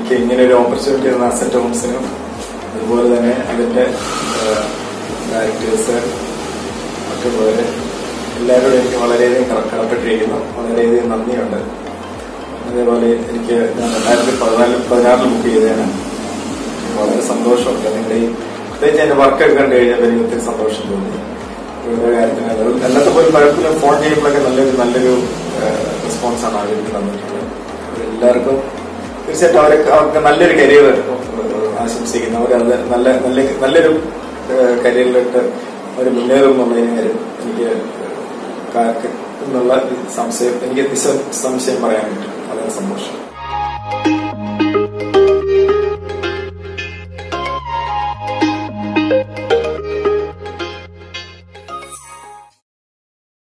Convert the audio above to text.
എനിക്ക് ഇങ്ങനെ ഒരു ഓപ്പർച്യൂണിറ്റി തന്ന അസറ്റ് ഹോംസിനും അതുപോലെ തന്നെ അതിന്റെ ഡയറക്ടേഴ്സ് മറ്റുള്ളവര് എല്ലാവരോടും എനിക്ക് വളരെയധികം കട- കടപ്പെട്ടിരിക്കുന്നു വളരെയധികം നന്ദിയുണ്ട് അതേപോലെ എനിക്ക് ഞാൻ രണ്ടായിരത്തി പതിനാലിൽ പതിനാറിൽ ബുക്ക് ചെയ്തതാണ് വളരെ സന്തോഷമുണ്ട് നിങ്ങളുടെ ഈ പ്രത്യേകിച്ച് എന്റെ വർക്കൊക്കെ കണ്ടു കഴിഞ്ഞപ്പോൾ എനിക്ക് ഒത്തിരി സന്തോഷം തോന്നി ഓരോ കാര്യത്തിന് അത് അല്ലാത്ത പോലും പലപ്പോഴും ഫോൺ ചെയ്യുമ്പോഴൊക്കെ നല്ലൊരു നല്ലൊരു റെസ്പോൺസ് ആണ് അവർക്ക് തന്നിട്ടുള്ളത് അത് എല്ലാവർക്കും തീർച്ചയായിട്ടും അവർക്ക് അവർക്ക് നല്ലൊരു കരിയർ ആശംസിക്കുന്നു അവർ അത് നല്ല നല്ല നല്ലൊരു കരിയറിലിട്ട് അവർ മുന്നേറും എന്നുള്ളതിന് കാര്യം എനിക്ക് കാ- എന്നുള്ള സംശയം എനിക്ക് നിസ്സ- സംശയം പറയാൻ പറ്റും വളരെ സന്തോഷം